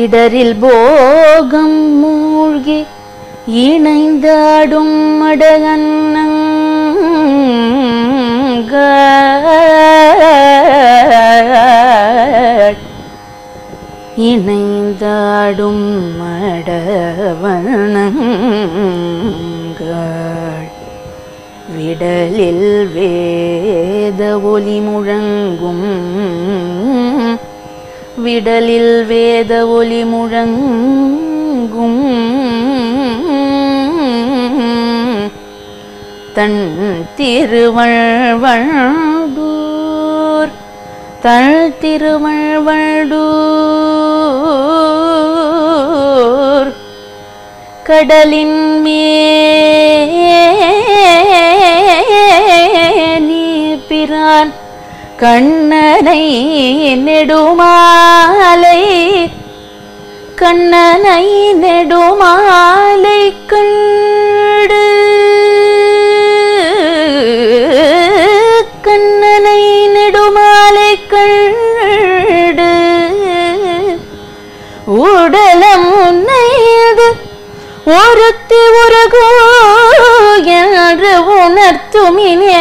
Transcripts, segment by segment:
இடரில் போகம் மூழ்கி இணைந்தாடும் மடகன்னங்கள் இணைந்தாடும் மடவனங்கள் விடலில் வேத ஒலி முழங்கும் விடலில் வேத ஒலி முழங்கும் தன் திருவள்வண்டூர் தள் திருவள்வண்டூர் கடலின் மேனி பிரான் கண்ணனை நெடுமாலை கண்ணனை நெடுமாலை கண்டு கண்ணனை நெடுமாலை கண்டு உடலம் உன்னைது ஒருத்தி உருகோ என்று உணர்த்துமினே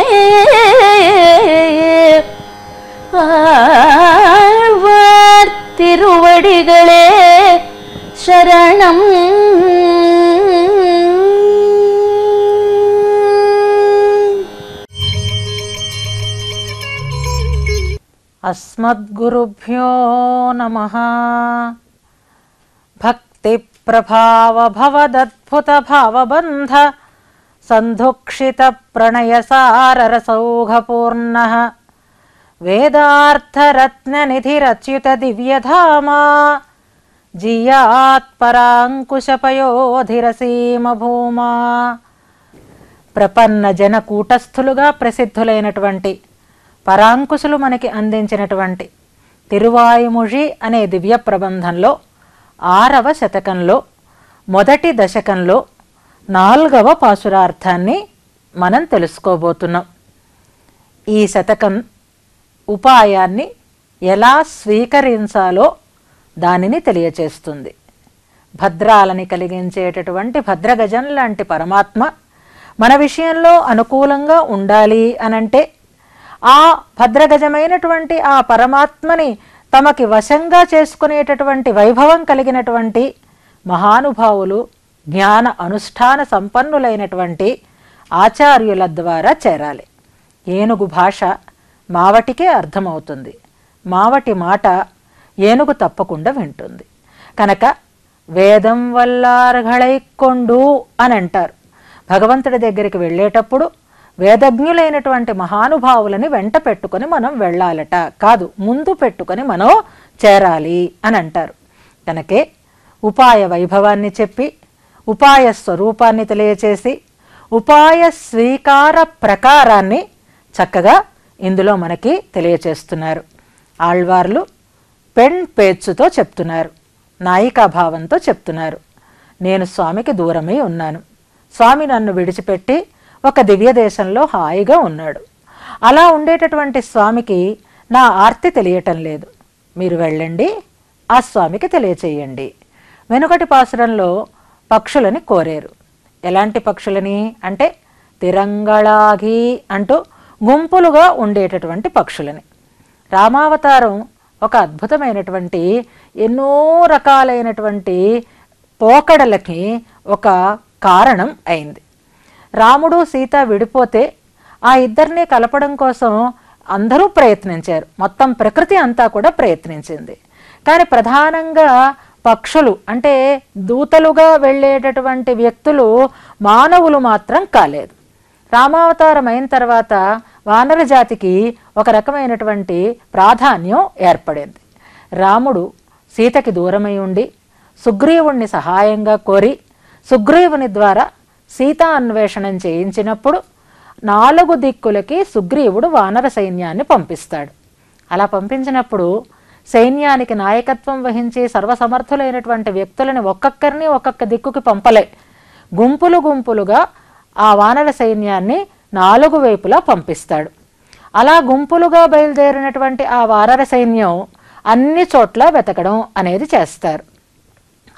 ஆழ்வார் திருவடிகளே சரணம் अस्मद्गुरुभ्यो नमः भक्तिप्रभावभवदद्भुतभावबन्ध सन्धुक्षितप्रणयसाररसौघपूर्णः वेदार्थरत्ननिधिरच्युतदिव्यधामा జియాత్పరాంకుశపయోధిరసీమభూమా ప్రపన్న జన కూటస్థులుగా ప్రసిద్ధులైనటువంటి పరాంకుశులు మనకి అందించినటువంటి తిరువాయుముషి అనే దివ్య ప్రబంధంలో ఆరవ శతకంలో మొదటి దశకంలో నాలుగవ పాసురార్థాన్ని మనం తెలుసుకోబోతున్నాం ఈ శతకం ఉపాయాన్ని ఎలా స్వీకరించాలో దానిని తెలియచేస్తుంది భద్రాలని కలిగించేటటువంటి భద్రగజం లాంటి పరమాత్మ మన విషయంలో అనుకూలంగా ఉండాలి అనంటే ఆ భద్రగజమైనటువంటి ఆ పరమాత్మని తమకి వశంగా చేసుకునేటటువంటి వైభవం కలిగినటువంటి మహానుభావులు జ్ఞాన అనుష్ఠాన సంపన్నులైనటువంటి ఆచార్యుల ద్వారా చేరాలి ఏనుగు భాష మావటికే అర్థమవుతుంది మావటి మాట ఏనుగు తప్పకుండా వింటుంది కనుక వేదం వల్లార్ఘళైకొండు అని అంటారు భగవంతుడి దగ్గరికి వెళ్ళేటప్పుడు వేదజ్ఞులైనటువంటి మహానుభావులని వెంట పెట్టుకొని మనం వెళ్ళాలట కాదు ముందు పెట్టుకొని మనం చేరాలి అని అంటారు కనుకే ఉపాయ వైభవాన్ని చెప్పి ఉపాయ స్వరూపాన్ని తెలియచేసి ఉపాయ స్వీకార ప్రకారాన్ని చక్కగా ఇందులో మనకి తెలియచేస్తున్నారు ఆళ్వార్లు పెన్ పేచ్చుతో చెప్తున్నారు నాయికాభావంతో చెప్తున్నారు నేను స్వామికి దూరమై ఉన్నాను స్వామి నన్ను విడిచిపెట్టి ఒక దివ్య దేశంలో హాయిగా ఉన్నాడు అలా ఉండేటటువంటి స్వామికి నా ఆర్తి తెలియటం లేదు మీరు వెళ్ళండి ఆ స్వామికి తెలియచేయండి వెనుకటి పాసురంలో పక్షులని కోరారు ఎలాంటి పక్షులని అంటే తిరంగళాఘి అంటూ గుంపులుగా ఉండేటటువంటి పక్షులని రామావతారం ఒక అద్భుతమైనటువంటి ఎన్నో రకాలైనటువంటి పోకడలకి ఒక కారణం అయింది రాముడు సీత విడిపోతే ఆ ఇద్దరిని కలపడం కోసం అందరూ ప్రయత్నించారు మొత్తం ప్రకృతి అంతా కూడా ప్రయత్నించింది కానీ ప్రధానంగా పక్షులు అంటే దూతలుగా వెళ్ళేటటువంటి వ్యక్తులు మానవులు మాత్రం కాలేదు రామావతారం అయిన తర్వాత వానర జాతికి ఒక రకమైనటువంటి ప్రాధాన్యం ఏర్పడింది రాముడు సీతకి దూరమై ఉండి సుగ్రీవుణ్ణి సహాయంగా కోరి సుగ్రీవుని ద్వారా సీతా అన్వేషణం చేయించినప్పుడు నాలుగు దిక్కులకి సుగ్రీవుడు వానర సైన్యాన్ని పంపిస్తాడు అలా పంపించినప్పుడు సైన్యానికి నాయకత్వం వహించి సర్వసమర్థులైనటువంటి వ్యక్తులని ఒక్కొక్కరిని ఒక్కొక్క దిక్కుకి పంపలే గుంపులు గుంపులుగా ఆ వానర సైన్యాన్ని నాలుగు వైపులా పంపిస్తాడు అలా గుంపులుగా బయలుదేరినటువంటి ఆ వానర సైన్యం అన్ని చోట్ల వెతకడం అనేది చేస్తారు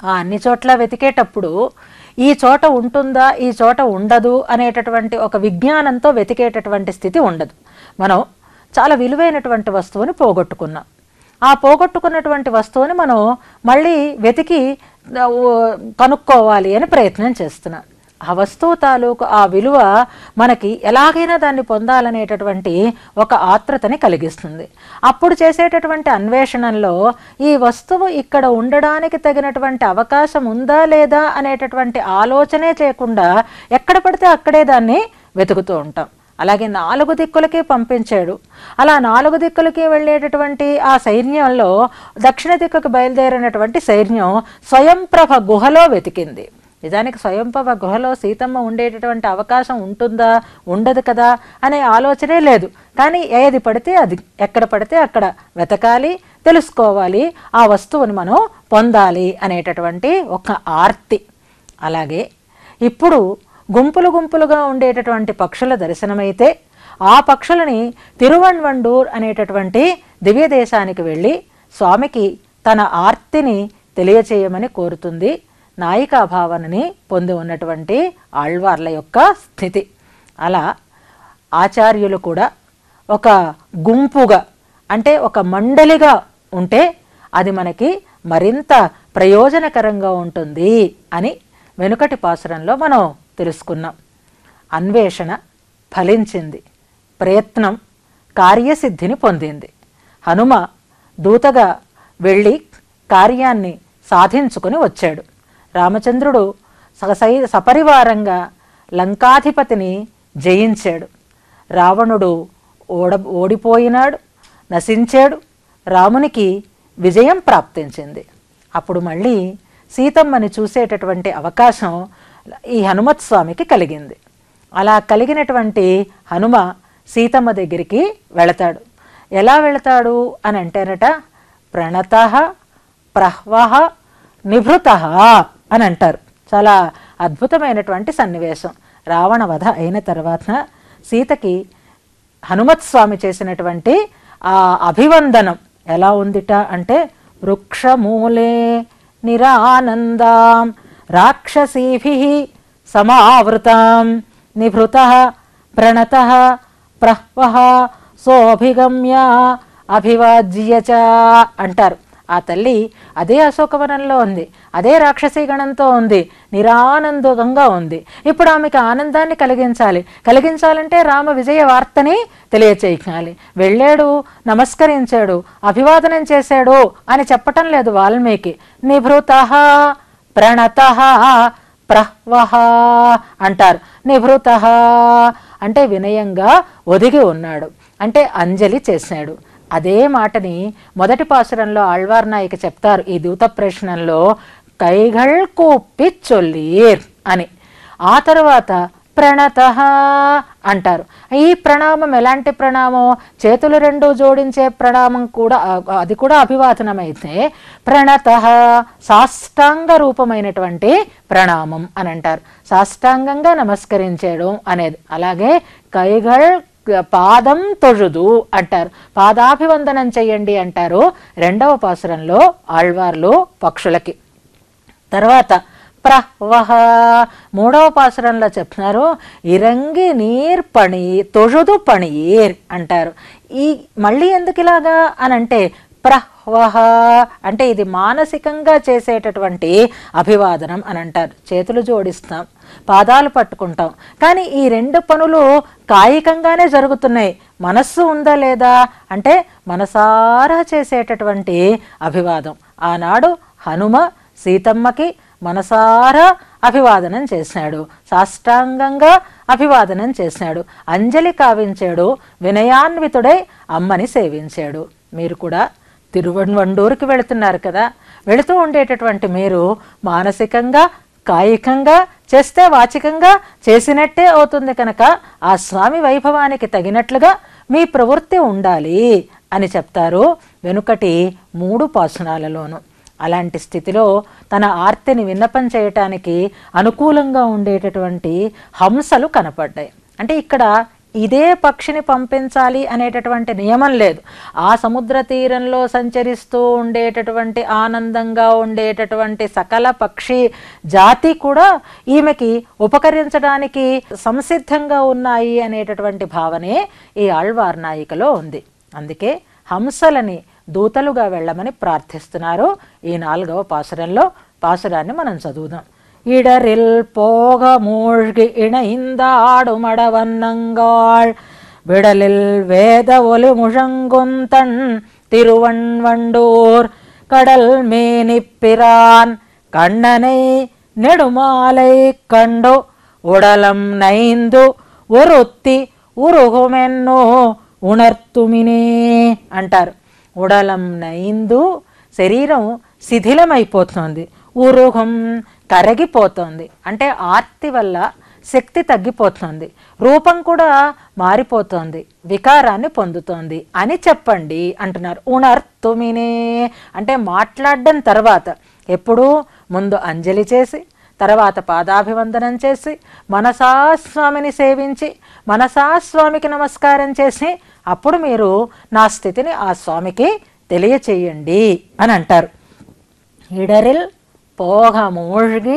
ఆ అన్ని చోట్ల వెతికేటప్పుడు ఈ చోట ఉంటుందా ఈ చోట ఉండదు అనేటటువంటి ఒక విజ్ఞానంతో వెతికేటటువంటి స్థితి ఉండదు మనం చాలా విలువైనటువంటి వస్తువుని పోగొట్టుకున్నాం ఆ పోగొట్టుకున్నటువంటి వస్తువుని మనం మళ్ళీ వెతికి ఆ, ఓ, కనుక్కోవాలి అని ప్రయత్నం చేస్తున్నాం ఆ వస్తువు తాలూకు ఆ విలువ మనకి ఎలాగైనా దాన్ని పొందాలనేటటువంటి ఒక ఆత్రతని కలిగిస్తుంది అప్పుడు చేసేటటువంటి అన్వేషణలో ఈ వస్తువు ఇక్కడ ఉండడానికి తగినటువంటి అవకాశం ఉందా లేదా అనేటటువంటి ఆలోచనే చేయకుండా ఎక్కడ పడితే అక్కడే దాన్ని వెతుకుతూ ఉంటాం అలాగే నాలుగు దిక్కులకి పంపించాడు అలా నాలుగు దిక్కులకి వెళ్ళేటటువంటి ఆ సైన్యంలో దక్షిణ దిక్కుకు బయలుదేరినటువంటి సైన్యం స్వయంప్రభ గుహలో వెతికింది నిజానికి స్వయంప్రభ గుహలో సీతమ్మ ఉండేటటువంటి అవకాశం ఉంటుందా ఉండదు కదా అనే ఆలోచనే లేదు కానీ ఏది పడితే అది ఎక్కడ పడితే అక్కడ వెతకాలి తెలుసుకోవాలి ఆ వస్తువుని మనం పొందాలి అనేటటువంటి ఒక ఆర్తి అలాగే ఇప్పుడు గుంపులు గుంపులుగా ఉండేటటువంటి పక్షుల దర్శనమైతే ఆ పక్షులని తిరువణ్వండూర్ అనేటటువంటి దివ్య దేశానికి వెళ్ళి స్వామికి తన ఆర్తిని తెలియచేయమని కోరుతుంది నాయికా భావనని పొంది ఉన్నటువంటి ఆళ్వార్ల యొక్క స్థితి అలా ఆచార్యులు కూడా ఒక గుంపుగా అంటే ఒక మండలిగా ఉంటే అది మనకి మరింత ప్రయోజనకరంగా ఉంటుంది అని వెనుకటి పాసురంలో మనం తెలుసుకున్నాం అన్వేషణ ఫలించింది ప్రయత్నం కార్యసిద్ధిని పొందింది హనుమ దూతగా వెళ్ళి కార్యాన్ని సాధించుకుని వచ్చాడు రామచంద్రుడు సగసై సపరివారంగా లంకాధిపతిని జయించాడు రావణుడు ఓడ ఓడిపోయినాడు నశించాడు రామునికి విజయం ప్రాప్తించింది అప్పుడు మళ్ళీ సీతమ్మని చూసేటటువంటి అవకాశం ఈ హనుమత్ స్వామికి కలిగింది అలా కలిగినటువంటి హనుమ సీతమ్మ దగ్గరికి వెళతాడు ఎలా వెళతాడు అని అంటేనట ప్రణత ప్రహ్వహ నిభృత అని అంటారు చాలా అద్భుతమైనటువంటి సన్నివేశం రావణ వధ అయిన తర్వాత సీతకి హనుమత్ స్వామి చేసినటువంటి ఆ అభివందనం ఎలా ఉందిట అంటే వృక్షమూలే నిరానందాం రాక్షసీభి సమావృతాం నిభృత ప్రణత ప్రహ్వహ సోభిగమ్య అభివాజ్య చ అంటారు ఆ తల్లి అదే అశోకవనంలో ఉంది అదే రాక్షసీ గణంతో ఉంది నిరానందంగా ఉంది ఇప్పుడు ఆమెకి ఆనందాన్ని కలిగించాలి కలిగించాలంటే రామ విజయ వార్తని తెలియచేయాలి వెళ్ళాడు నమస్కరించాడు అభివాదనం చేశాడు అని చెప్పటం లేదు వాల్మీకి నిభృత ప్రణత ప్రహ్వహ అంటారు నిభృత అంటే వినయంగా ఒదిగి ఉన్నాడు అంటే అంజలి చేశాడు అదే మాటని మొదటి పాసురంలో ఆళ్వార్ నాయక చెప్తారు ఈ దూత ప్రశ్నలో కైగళ్ కూప్పి చొల్లీర్ అని ఆ తర్వాత ప్రణత అంటారు ఈ ప్రణామం ఎలాంటి ప్రణామం చేతులు రెండు జోడించే ప్రణామం కూడా ఆ, అది కూడా అభివాదనం అయితే ప్రణత సాష్టాంగ రూపమైనటువంటి ప్రణామం అని అంటారు సాష్టాంగంగా నమస్కరించడం అనేది అలాగే కైగళ్ పాదం తొഴുదు అంటారు పాదాభివందనం చెయ్యండి అంటారు రెండవ పాసురంలో ఆళ్వార్లు పక్షులకి తర్వాత ప్రహ్వహ మూడవ పాసురంలో చెప్తున్నారు ఇరంగి నీర్ పణి తొഴുదు పణియీర్ అంటారు ఈ మళ్ళీ ఎందుకు ఇలాగా అని అంటే ప్రహ్వహ అంటే ఇది మానసికంగా చేసేటటువంటి అభివాదనం అని అంటారు చేతులు జోడిస్తాం పాదాలు పట్టుకుంటాం కానీ ఈ రెండు పనులు కాయికంగానే జరుగుతున్నాయి మనస్సు ఉందా లేదా అంటే మనసారా చేసేటటువంటి అభివాదం ఆనాడు హనుమ సీతమ్మకి మనసారా అభివాదనం చేశాడు సాష్టాంగంగా అభివాదనం చేశాడు అంజలి కావించాడు వినయాన్వితుడై అమ్మని సేవించాడు మీరు కూడా తిరువణ్వండూరుకి వెళుతున్నారు కదా వెళుతూ ఉండేటటువంటి మీరు మానసికంగా కాయికంగా చేస్తే వాచికంగా చేసినట్టే అవుతుంది కనుక ఆ స్వామి వైభవానికి తగినట్లుగా మీ ప్రవృత్తి ఉండాలి అని చెప్తారు వెనుకటి మూడు పాసునాలలోనూ అలాంటి స్థితిలో తన ఆర్తిని విన్నపం చేయటానికి అనుకూలంగా ఉండేటటువంటి హంసలు కనపడ్డాయి అంటే ఇక్కడ ఇదే పక్షిని పంపించాలి అనేటటువంటి నియమం లేదు ఆ సముద్ర తీరంలో సంచరిస్తూ ఉండేటటువంటి ఆనందంగా ఉండేటటువంటి సకల పక్షి జాతి కూడా ఈమెకి ఉపకరించడానికి సంసిద్ధంగా ఉన్నాయి అనేటటువంటి భావనే ఈ ఆళ్వార్ నాయికలో ఉంది అందుకే హంసలని దూతలుగా వెళ్ళమని ప్రార్థిస్తున్నారు ఈ నాలుగవ పాసురంలో పాసురాన్ని మనం చదువుదాం இடரில் போக மூழ்கி இணைந்தாடு மடவன்னங்காள் விடலில் வேத ஒலி முழங்குந்தன் திருவண்வண்டூர் கடல் மேனிப்பிரான் கண்ணனை நெடுமாலை கண்டு உடலம் நைந்து ஒருத்தி ఉరుహుమెన్నో ఉణర్తుమినే అంటారు ఉడలం నైందు శరీరం శిథిలమైపోతుంది ఉరుహం కరగిపోతుంది అంటే ఆర్తి వల్ల శక్తి తగ్గిపోతుంది రూపం కూడా మారిపోతుంది వికారాన్ని పొందుతోంది అని చెప్పండి అంటున్నారు ఉణర్తుమినే అంటే మాట్లాడడం తర్వాత ఎప్పుడూ ముందు అంజలి చేసి తర్వాత పాదాభివందనం చేసి మనసా స్వామిని సేవించి మనసా స్వామికి నమస్కారం చేసి అప్పుడు మీరు నా స్థితిని ఆ స్వామికి తెలియచేయండి అని అంటారు இடரில் போக மூழ்கி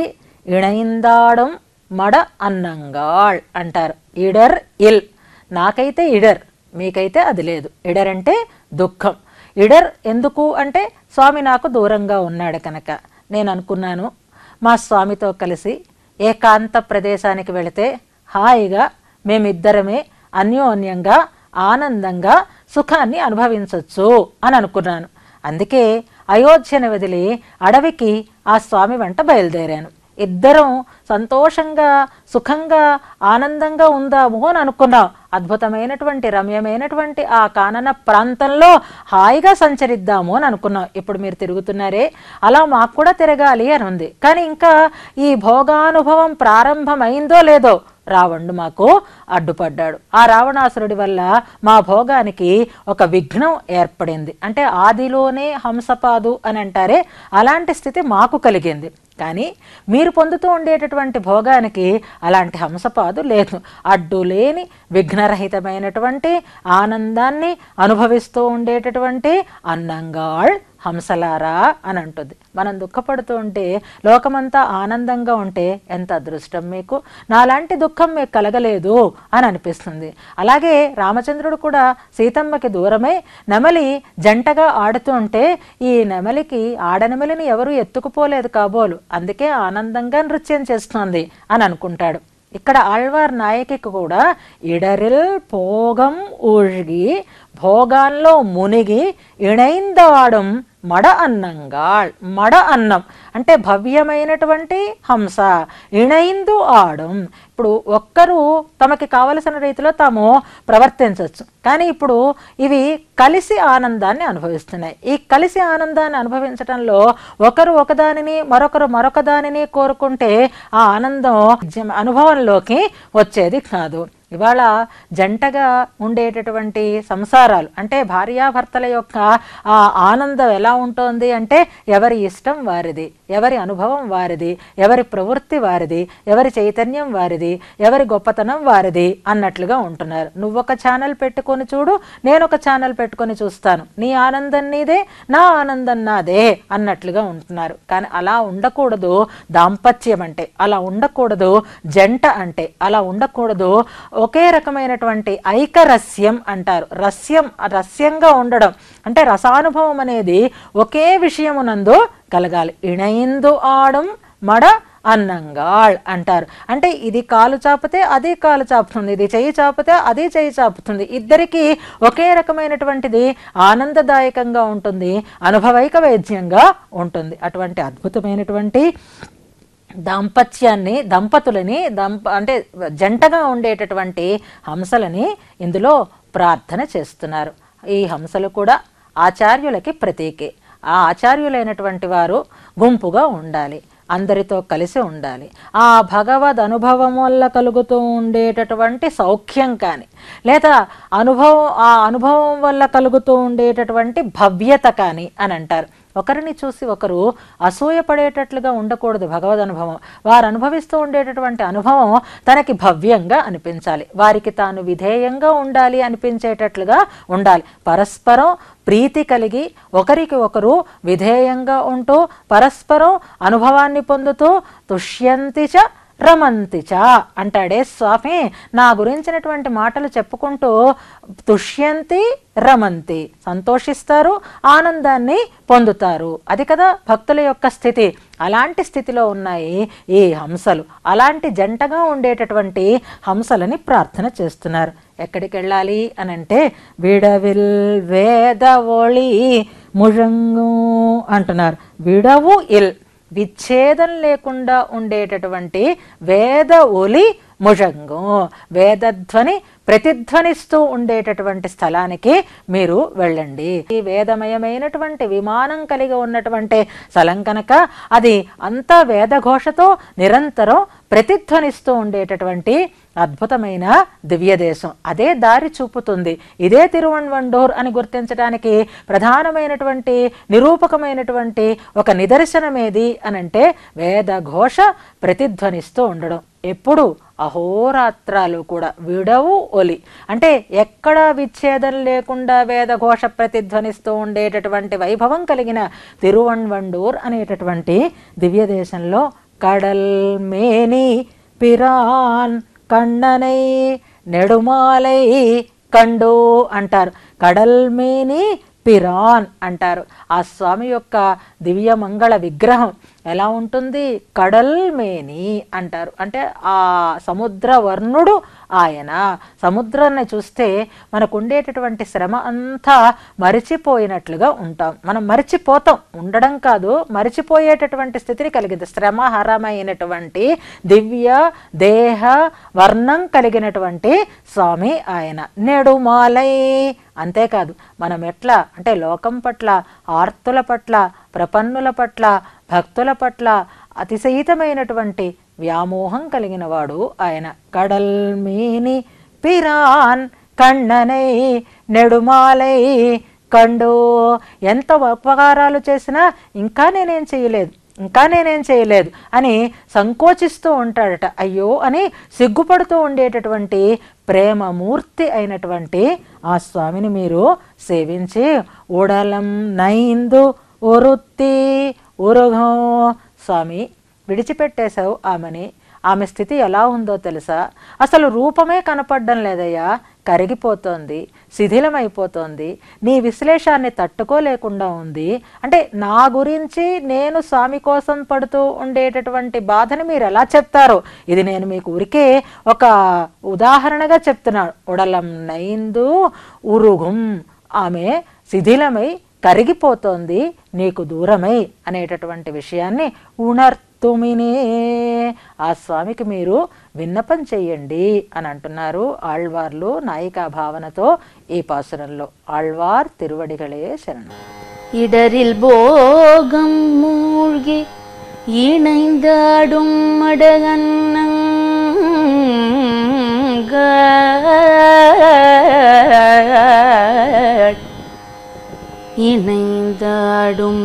ఇణైందాడం మడ అన్నంగాళ్ అంటారు ఇడర్ ఇల్ నాకైతే ఇడర్ మీకైతే అది లేదు ఇడర్ అంటే దుఃఖం ఇడర్ ఎందుకు అంటే స్వామి నాకు దూరంగా ఉన్నాడు కనుక నేను అనుకున్నాను మా స్వామితో కలిసి ఏకాంత ప్రదేశానికి వెళితే హాయిగా మేమిద్దరమే అన్యోన్యంగా ఆనందంగా సుఖాన్ని అనుభవించవచ్చు అని అనుకున్నాను అందుకే అయోధ్యను వదిలి అడవికి ఆ స్వామి వెంట బయలుదేరాను ఇద్దరం సంతోషంగా సుఖంగా ఆనందంగా ఉందాము అని అనుకున్నాం అద్భుతమైనటువంటి రమ్యమైనటువంటి ఆ కానన ప్రాంతంలో హాయిగా సంచరిద్దాము అని అనుకున్నాం ఇప్పుడు మీరు తిరుగుతున్నారే అలా మాకు కూడా తిరగాలి అని ఉంది కానీ ఇంకా ఈ భోగానుభవం ప్రారంభమైందో లేదో రావణుడు మాకు అడ్డుపడ్డాడు ఆ రావణాసురుడి వల్ల మా భోగానికి ఒక విఘ్నం ఏర్పడింది అంటే ఆదిలోనే హంసపాదు అని అంటారే అలాంటి స్థితి మాకు కలిగింది కానీ మీరు పొందుతూ ఉండేటటువంటి భోగానికి అలాంటి హంసపాదు లేదు అడ్డు లేని విఘ్నరహితమైనటువంటి ఆనందాన్ని అనుభవిస్తూ ఉండేటటువంటి అన్నంగాళ్ హంసలారా అని అంటుంది మనం దుఃఖపడుతూ ఉంటే లోకమంతా ఆనందంగా ఉంటే ఎంత అదృష్టం మీకు నాలాంటి దుఃఖం మీకు కలగలేదు అని అనిపిస్తుంది అలాగే రామచంద్రుడు కూడా సీతమ్మకి దూరమై నెమలి జంటగా ఆడుతూ ఉంటే ఈ నెమలికి ఆడనెమలిని ఎవరు ఎత్తుకుపోలేదు కాబోలు అందుకే ఆనందంగా నృత్యం చేస్తోంది అని అనుకుంటాడు ఇక్కడ ఆళ్వార్ నాయకికి కూడా ఇడరిల్ పోగం ఊழ்గి భోగాల్లో మునిగి ఇణైందాడం మడ అన్నంగాళ్ మడ అన్నం అంటే భవ్యమైనటువంటి హంస ఇణైందు ఆడం ఇప్పుడు ఒక్కరు తమకి కావలసిన రీతిలో తాము ప్రవర్తించవచ్చు కానీ ఇప్పుడు ఇవి కలిసి ఆనందాన్ని అనుభవిస్తున్నాయి ఈ కలిసి ఆనందాన్ని అనుభవించడంలో ఒకరు ఒకదానిని మరొకరు మరొక దానిని కోరుకుంటే ఆ ఆనందం జ- అనుభవంలోకి వచ్చేది కాదు ఇవాళ జంటగా ఉండేటటువంటి సంసారాలు అంటే భార్యాభర్తల యొక్క ఆ ఆనందం ఎలా ఉంటుంది అంటే ఎవరి ఇష్టం వారిది ఎవరి అనుభవం వారిది ఎవరి ప్రవృత్తి వారిది ఎవరి చైతన్యం వారిది ఎవరి గొప్పతనం వారిది అన్నట్లుగా ఉంటున్నారు నువ్వొక ఛానల్ పెట్టుకొని చూడు నేను ఒక ఛానల్ పెట్టుకొని చూస్తాను నీ ఆనందం నీదే నా ఆనందం నాదే అన్నట్లుగా ఉంటున్నారు కానీ అలా ఉండకూడదు దాంపత్యం అంటే అలా ఉండకూడదు జంట అంటే అలా ఉండకూడదు ఒకే రకమైనటువంటి ఐకరస్యం అంటారు రస్యం రస్యంగా ఉండడం అంటే రసానుభవం అనేది ఒకే విషయమునందు కలగాలి ఇణయిందు ఆడం మడ అన్నంగాళ్ అంటారు అంటే ఇది కాలు చాపితే అది కాలు చాపుతుంది ఇది చెయ్యి చాపితే అది చెయ్యి చాపుతుంది ఇద్దరికి ఒకే రకమైనటువంటిది ఆనందదాయకంగా ఉంటుంది అనుభవైక వైద్యంగా ఉంటుంది అటువంటి అద్భుతమైనటువంటి దాంపత్యాన్ని దంపతులని దంప అంటే జంటగా ఉండేటటువంటి హంసలని ఇందులో ప్రార్థన చేస్తున్నారు ఈ హంసలు కూడా ఆచార్యులకి ప్రతీకే ఆ ఆచార్యులైనటువంటి వారు గుంపుగా ఉండాలి అందరితో కలిసి ఉండాలి ఆ భగవద్ అనుభవం వల్ల కలుగుతూ ఉండేటటువంటి సౌఖ్యం కానీ లేదా అనుభవం ఆ అనుభవం వల్ల కలుగుతూ ఉండేటటువంటి భవ్యత కానీ అని అంటారు ఒకరిని చూసి ఒకరు అసూయపడేటట్లుగా ఉండకూడదు భగవద్ అనుభవం వారు అనుభవిస్తూ ఉండేటటువంటి అనుభవం తనకి భవ్యంగా అనిపించాలి వారికి తాను విధేయంగా ఉండాలి అనిపించేటట్లుగా ఉండాలి పరస్పరం ప్రీతి కలిగి ఒకరికి ఒకరు విధేయంగా ఉంటూ పరస్పరం అనుభవాన్ని పొందుతూ తుష్యంతి చ రమంతి చ అంటాడే స్వామి నా గురించినటువంటి మాటలు చెప్పుకుంటూ తుష్యంతి రమంతి సంతోషిస్తారు ఆనందాన్ని పొందుతారు అది కదా భక్తుల యొక్క స్థితి అలాంటి స్థితిలో ఉన్నాయి ఈ హంసలు అలాంటి జంటగా ఉండేటటువంటి హంసలని ప్రార్థన చేస్తున్నారు ఎక్కడికి వెళ్ళాలి అని అంటే విడవిల్ వేద ఒళి ముழంగు అంటున్నారు విడవు ఇల్ విచ్ఛేదం లేకుండా ఉండేటటువంటి వేద ఒలి ముజంగం వేదధ్వని ప్రతిధ్వనిస్తూ ఉండేటటువంటి స్థలానికి మీరు వెళ్ళండి ఈ వేదమయమైనటువంటి విమానం కలిగి ఉన్నటువంటి స్థలం కనుక అది అంతా వేదఘోషతో నిరంతరం ప్రతిధ్వనిస్తూ ఉండేటటువంటి అద్భుతమైన దివ్య దేశం అదే దారి చూపుతుంది ఇదే తిరువణ్వండూర్ అని గుర్తించడానికి ప్రధానమైనటువంటి నిరూపకమైనటువంటి ఒక నిదర్శనమేది అనంటే వేదఘోష ప్రతిధ్వనిస్తూ ఉండడం ఎప్పుడు అహోరాత్రాలు కూడా విడవు ఒలి అంటే ఎక్కడ విచ్ఛేదం లేకుండా వేదఘోష ప్రతిధ్వనిస్తూ ఉండేటటువంటి వైభవం కలిగిన తిరువణ్వండూర్ అనేటటువంటి దివ్య దేశంలో కడల్ మేని పిరాన్ కണ്ണనై నెడుమాలై కండు అంటారు కడల్మేని పిరాన్ అంటారు ఆ స్వామి యొక్క దివ్య మంగళ విగ్రహం ఎలా ఉంటుంది కడల్మేని అంటారు అంటే ఆ సముద్ర వర్ణుడు ఆయన సముద్రాన్ని చూస్తే మనకు ఉండేటటువంటి శ్రమ అంతా మరిచిపోయినట్లుగా ఉంటాం మనం మరిచిపోతాం ఉండడం కాదు మరిచిపోయేటటువంటి స్థితిని కలిగింది శ్రమహరమైనటువంటి దివ్య దేహ వర్ణం కలిగినటువంటి స్వామి ఆయన నెడుమాలై అంతేకాదు మనం ఎట్లా అంటే లోకం పట్ల ఆర్తుల పట్ల ప్రపన్నుల పట్ల భక్తుల పట్ల అతిశయితమైనటువంటి వ్యామోహం కలిగిన వాడు ఆయన కడల్మీని పిరాన్ కಣ್ಣనై నెడుమాలై కండు ఎంత ఉపకారాలు చేసినా ఇంకా నేనేం చేయలేదు ఇంకా నేనేం చేయలేదు అని సంకోచిస్తూ ఉంటాడట అయ్యో అని సిగ్గుపడుతూ ఉండేటటువంటి ప్రేమమూర్తి అయినటువంటి ఆ స్వామిని మీరు సేవించి ఉడలం నైందు ఒరుత్తి ఉరుగం స్వామి విడిచిపెట్టేశావు ఆమెని ఆమె స్థితి ఎలా ఉందో తెలుసా అసలు రూపమే కనపడడం లేదయ్యా కరిగిపోతోంది శిథిలమైపోతోంది నీ విశ్లేషాన్ని తట్టుకోలేకుండా ఉంది అంటే నా గురించి నేను స్వామి కోసం పడుతూ ఉండేటటువంటి బాధని మీరు ఎలా చెప్తారో ఇది నేను మీకు ఊరికే ఒక ఉదాహరణగా చెప్తున్నాను ఉడలం నైందు ఉరుగుం ఆమె శిథిలమై కరిగిపోతోంది నీకు దూరమై అనేటటువంటి విషయాన్ని ఉణర్తుమినే ఆ స్వామికి మీరు విన్నపం చెయ్యండి అని అంటున్నారు ఆళ్వార్లు నాయికా భావనతో ఈ పాసురంలో ఆళ్వార్ తిరువడిகளே శరణం இடரில் போகம் மூழ்கி இணைந்தாடும் மடகன்னங்கள் இணைந்தாடும்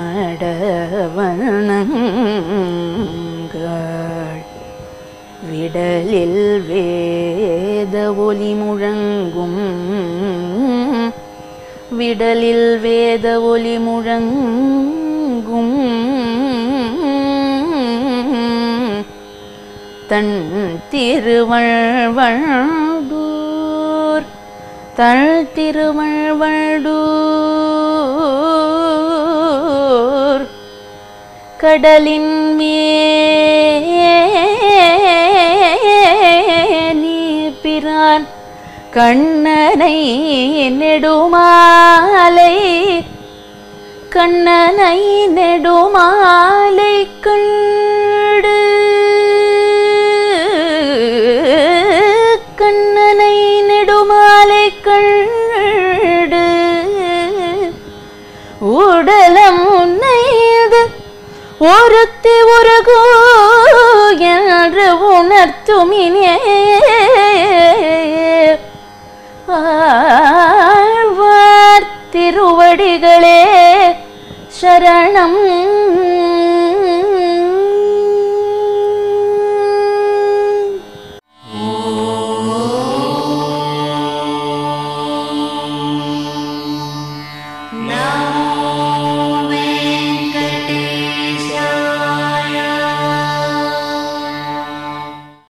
மடவனங்கள் விடலில் வேத ஒலி முழங்கும் விடலில் வேத ஒலி முழங்கும் தன் திருவள்வழூர் தன் திருவள்வழூர் கடலின் மேனி பிரான் கண்ணனை நெடுமாலை கண்ணனை நெடுமாலை கண்டு கண்ணனை நெடுமாலை கண்டு உடலம் உன்னைது ஒருத்தி உருகு என்று உணர்த்துமினே ஆழ்வார் திருவடிகளே சரணம்